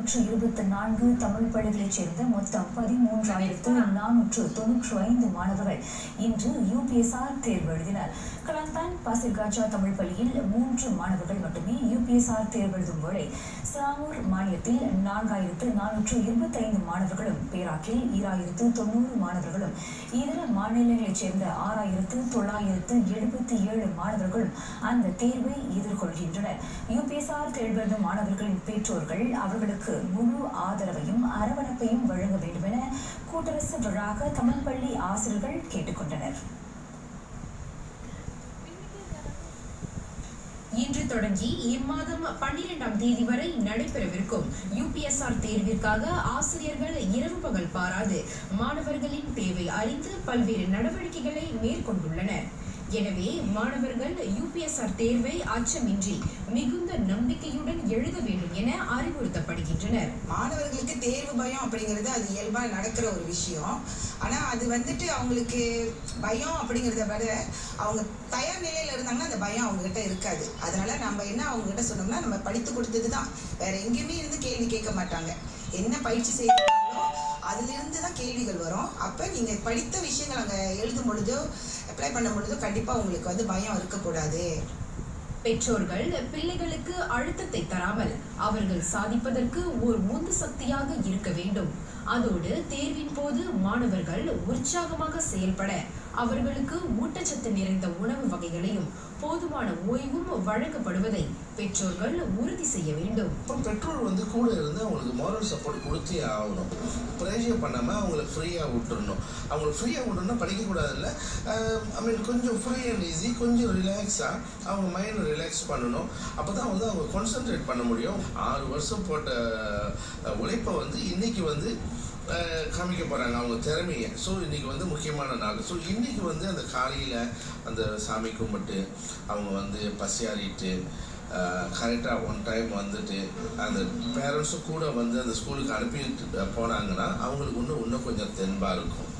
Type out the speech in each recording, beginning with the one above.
நானூற்று இருபத்தி நான்கு தமிழ் பள்ளிகளைச் சேர்ந்த மொத்தம் பதிமூன்றாயிரத்து நானூற்று தொன்னூற்று ஐந்து மாணவர்கள் இன்று யூபிஎஸ்ஆர் தேர்வு எழுதினர் கலாந்தான் பாசிர்காஜா தமிழ் பள்ளியில் மூன்று மாணவர்கள் மட்டுமே யூபிஎஸ்ஆர் தேர்வு எழுதும் வேளை சிலாங்கூர் மாநிலத்தில் நான்காயிரத்து நானூற்று இருபத்தைந்து மாணவர்களும் பேராக்கில் ஈராயிரத்து தொண்ணூறு மாணவர்களும் இதர மாநிலங்களைச் சேர்ந்த ஆறாயிரத்து தொள்ளாயிரத்து எழுபத்தி ஏழு மாணவர்களும் அந்த தேர்வை எதிர்கொள்கின்றனர் யூபிஎஸ்ஆர் தேர்வு எழுதும் மாணவர்களின் பெற்றோர்கள் அவர்களுக்கு முழு ஆதரவையும் அரவணைப்பையும் வழங்க வேண்டும் என கூட்டரசு வழாக தமிழ் பள்ளி ஆசிரியர்கள் கேட்டுக்கொண்டனர் இன்று தொடங்கி இம்மாதம் பன்னிரெண்டாம் தேதி வரை நடைபெறவிருக்கும் யூபிஎஸ்ஆர் தேர்விற்காக ஆசிரியர்கள் இரவு பகல் பாராது மாணவர்களின் தேவை அறிந்து பல்வேறு நடவடிக்கைகளை மேற்கொண்டுள்ளனர் எனவே மாணவர்கள் யூபிஎஸ்ஆர் தேர்வை அச்சமின்றி மிகுந்த நம்பிக்கையுடன் எழுத வேண்டும் என அறிவுறுத்தப்படுகின்றனர் மாணவர்களுக்கு தேர்வு பயம் அப்படிங்கிறது அது இயல்பா நடக்கிற ஒரு விஷயம் ஆனா அது வந்துட்டு அவங்களுக்கு பயம் அப்படிங்கிறத விட அவங்க தயார் நிலையில இருந்தாங்கன்னா அந்த பயம் அவங்க கிட்ட இருக்காது அதனால நம்ம என்ன அவங்க கிட்ட சொன்னோம்னா நம்ம படித்து கொடுத்தது தான் வேற எங்கேயுமே இருந்து கேள்வி கேட்க மாட்டாங்க என்ன பயிற்சி செய்யறாங்களோ அதுல இருந்து தான் கேள்விகள் வரும் அப்ப நீங்க படித்த விஷயங்கள் அங்க எழுதும் பொழுதோ அப்ளை பண்ணும் பொழுதோ கண்டிப்பா உங்களுக்கு வந்து பயம் இருக்கக்கூடாது பெற்றோர்கள் பிள்ளைகளுக்கு அழுத்தத்தை தராமல் அவர்கள் சாதிப்பதற்கு ஒரு உந்து சக்தியாக இருக்க வேண்டும் அதோடு தேர்வின் போது மாணவர்கள் உற்சாகமாக செயல்பட அவர்களுக்கு ஊட்டச்சத்து நிறைந்த உணவு வகைகளையும் போதுமான ஓய்வும் வழங்கப்படுவதை பெற்றோர்கள் உறுதி செய்ய வேண்டும் அப்புறம் பெற்றோர் வந்து கூட இருந்து அவங்களுக்கு மாரல் சப்போர்ட் கொடுத்தே ஆகணும் ப்ரெஷர் பண்ணாமல் அவங்கள ஃப்ரீயாக விட்டுறணும் அவங்கள ஃப்ரீயாக விட்டோம்னா படிக்கக்கூடாதுல்ல ஐ மீன் கொஞ்சம் ஃப்ரீ அண்ட் ஈஸி கொஞ்சம் ரிலாக்ஸாக அவங்க மைண்டை ரிலாக்ஸ் பண்ணணும் அப்போ தான் வந்து அவங்க கான்சென்ட்ரேட் பண்ண முடியும் ஆறு வருஷம் போட்ட அஹ், உழைப்பை வந்து இன்னைக்கு வந்து அஹ், காமிக்க போகிறாங்க அவங்க திறமையை ஸோ இன்னைக்கு வந்து முக்கியமான நாள் ஸோ இன்னைக்கு வந்து அந்த காலையில் அந்த சாமி கும்பிட்டு அவங்க வந்து பசியாறிட்டு கரெக்டாக ஒன் டைம் வந்துட்டு அந்த பேரண்ட்ஸும் கூட வந்து அந்த ஸ்கூலுக்கு அனுப்பிட்டு போனாங்கன்னா அவங்களுக்கு இன்னும் இன்னும் கொஞ்சம் தென்பாக இருக்கும்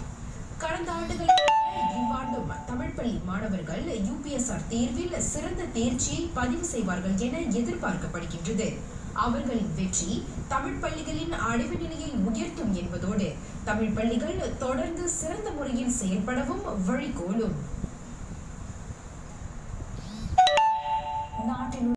கடந்த ஆண்டுகளில் இவ்வாண்டும் தமிழ் பள்ளி மாணவர்கள் யூபிஎஸ்ஆர் தேர்வில் சிறந்த தேர்ச்சியை பதிவு செய்வார்கள் என எதிர்பார்க்கப்படுகின்றது அவர்களின் வெற்றி தமிழ் பள்ளிகளின் அடைவு நிலையை உயர்த்தும் என்பதோடு தமிழ் பள்ளிகள் தொடர்ந்து சிறந்த முறையில் செயல்படவும் வழிகோலும்